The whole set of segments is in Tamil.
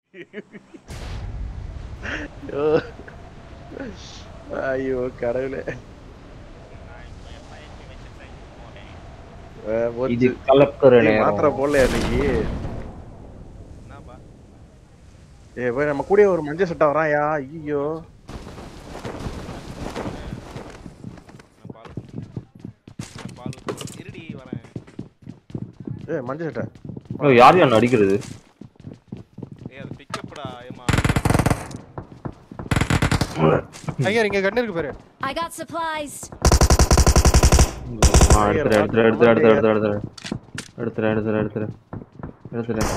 ஐயோ. ஐயோ கடவுளே நான் இப்போ எஃப்ஐஆர் வச்சிருக்கேன் போறேன் அஹ் போச்சு. இது கலக்கிற நீ மாத்திரை நேரம் போடலையா இன்னைக்கு என்னப்பா ஏ போய் நம்ம கூட ஒரு மஞ்சள் சட்டை வராயா ஐயோ நான் பால் நான் பால் இருடி வரேன் ஏ மஞ்சள் சட்டை ஐயோ, யார் யார் அடிக்கிறது ஏய் அது பிக்கப்டா ஏமா ஐயா இங்க கண்ணு இருக்கு பாரு I got supplies. ஆ, எடுத்துறேன் எடுத்துறேன் எடுத்துறேன் எடுத்துறேன் எடுத்துறேன் எடுத்துறேன் எடுத்துறேன் எடுத்துறேன்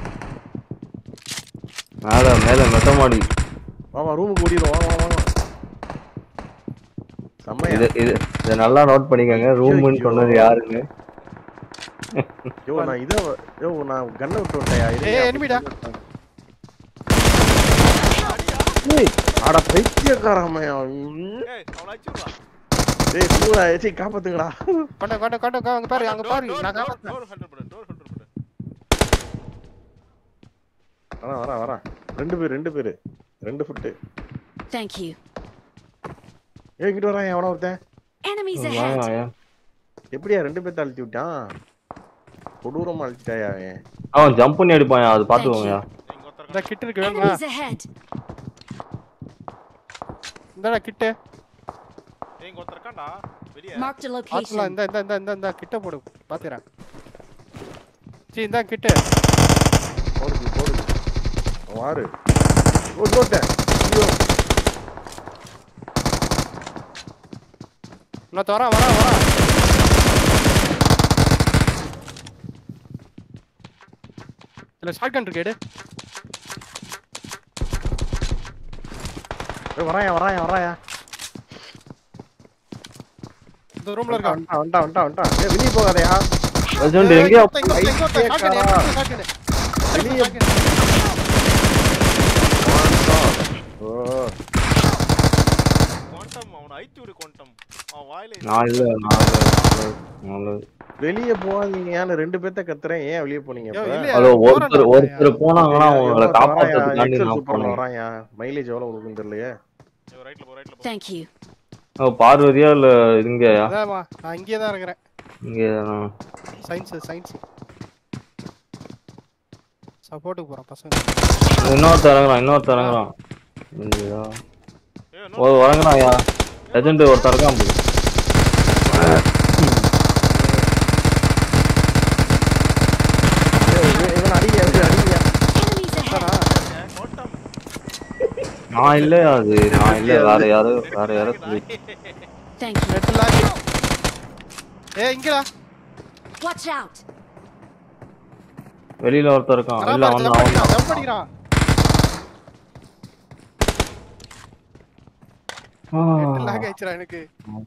மேல மேல மெத்த மாடி வாமா ரூமுக்கு ஓடிடும் வாங்க வாங்க வாங்க செம்மையா இது இது இதை நல்லா நோட் பண்ணிக்கோங்க ரூம்னு ஐயோ. சொன்னது யாருன்னு யோ நான் இதை யோ நான் கண்ணை விட்டு விட்டையா ஏய், enemy டா. அட பைத்தியக்காரமையா ம். ஏய் அவளை அடிச்சுடா டேய் சூடா ஏச்சி காப்பாத்துங்கடா கொண்ட கொண்ட கொண்ட கொண்ட, அங்க பாரு அங்க பாரு நான் காப்பாத்துறேன் டோர் ஹண்டர் பண்ணு டோர் ஹண்டர் பண்ணு வரேன் வரேன் வரேன் ரெண்டு பேர் ரெண்டு பேர் ரெண்டு ஃபுட்டு Thank you. ஏ இங்கிட்டு வரான் எவனா ஒருத்தன் Enemies வாங்க ahead. வாங்க. எப்படியா ரெண்டு பேர்த்த அழுத்தி விட்டான் கொடூரமா அழுத்திட்டாயா அவன் அவன் ஜம்ப் பண்ணி அடிப்பான் அது பாத்துக்கோங்க இங்க ஒருத்தர் இந்த கிட்ட இருக்கு வேணுமா Enemies ahead. இந்தடா கிட்ட ஏய் இங்க ஒருத்தர் இருக்கான்டா வெளிய Marked a பாத்துலாம் location. இந்த இந்த இந்த இந்த இந்த கிட்ட போடு பாத்துறேன் சீ இந்த கிட்ட போடுது போடுது அவன் வாரு ஓ இன்னொருத்தன் ஐயோ நான் வரேன் வரேன் வரேன் இல்ல ஷார்ட் கன் இருக்கு எடு ஏய், வராயா வராயா வராயா இந்த ரூம்ல இருக்கா வந்துட்டான் வந்துட்டான் வந்துட்டான் வந்துட்டான் ஏய் வெளியே போகாதயா Legend எங்கேயா வெளியே ஓ குவாண்டம் அவனை ஐத்து விடு குவாண்டம் அவன் வாயில நான் இல்ல நான் இல்ல, நான் இல்ல. வெளியே போகாதீங்க ஏன்னு ரெண்டு பேர்த்த கத்துறேன் ஏன் வெளியே போனீங்க யோ, இப்ப? இல்லையா? அதோ போறேன்டா ஒருத்தர் ஒருத்தர் போனாங்கன்னா அவங்களை எவ்வளவு காப்பாத்துறதுக்காண்டி எக்ஸல் நான் சூப்பர்ல போனேன் வரான்யா மைலேஜ் எவ்வளவு கொடுக்குன்னு தெரியலையே ஏய் ரைட்ல போ ரைட்ல போ Thank you. ஓ, பார்வதியா இல்ல இங்கயா அதான்மா நான் இங்கே தான் இருக்கிறேன் இங்க சயின்ஸ் சயின்ஸ் சப்போர்ட்டுக்கு போறேன் பசங்க இன்னொருத்தர் இறங்குறான் இன்னொருத்தர் இறங்குறான் இங்கயா ஏய் ஓ இறங்குறான்யா லெஜண்ட் ஒருத்தர் இருக்கான் போய் ஏய், இவன் இவன் அடிங்க இவன் அடிங்க Enemies ahead. குவாண்டம் நான் இல்லையா அது நான் இல்ல வேற யாரோ வேற யாரோ சொல்லி Thank you. நெட் லாக் ஏ இங்கடா Watch out. வெளியில ஒருத்தர் இருக்கான் இல்ல அவன் ஜம்ப் அவன் பண்ணிக்கிறான் ஜம்ப் பண்ணிக்கிறான் நெட் லாக் ஆயிடுச்சுடா எனக்கு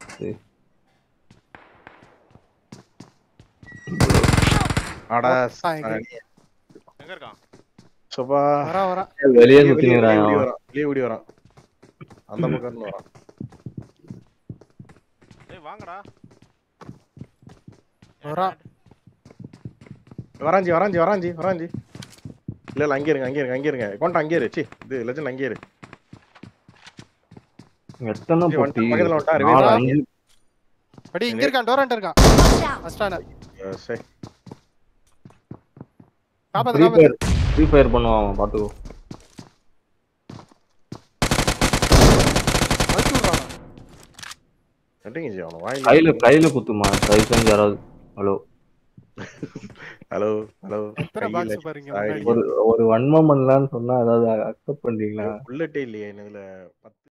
அட ஆ, இங்க. எங்க இருக்கான் சோபா வரா வரா வெளியே வெளியே சுத்தி வெளியே நிக்கிறான் ஓடி அவன். வரான் வெளியே ஓடி வரான் அந்த பக்கம் இருந்து வரான் ஏய் வாங்கடா வரான். வராஞ்சி வராஞ்சி வராஞ்சி வராஞ்சி இல்ல இல்ல அங்கே இருங்க அங்கே இருங்க அங்கே இருங்க கொண்டா அங்கே இரு சி இது லெஜண்ட் அங்கே இரு எத்தனை இங்க பொட்டி வந்துட்டான், பக்கத்துல வந்துட்டான், நாலு ரிவேஜா. அஞ்சு படி இங்க இருக்கான் டோரண்ட் இருக்கான் Watch out. ஃபர்ஸ்டான அஹ் சரி காப்பாத்து ஃப்ரீ காப்பாத்து ஃபயர் ஃப்ரீ ஃபயர் பண்ணுவான் அவன் பாத்துக்கோ வச்சு விடுறான் கட்டிங்க ஜி அவனை வாயில் கையில கையில குத்துமா தயவு செஞ்சு யாராவது ஹலோ ஹலோ ஹலோ எத்தனை பாக்ஸ் பாருங்க முன்னாடி ஒரு ஒரு வன்மம் பண்ணலான்னு சொன்னா ஏதாவது அக்செப்ட் பண்றீங்களா புல்லட்டே இல்லையே இதுல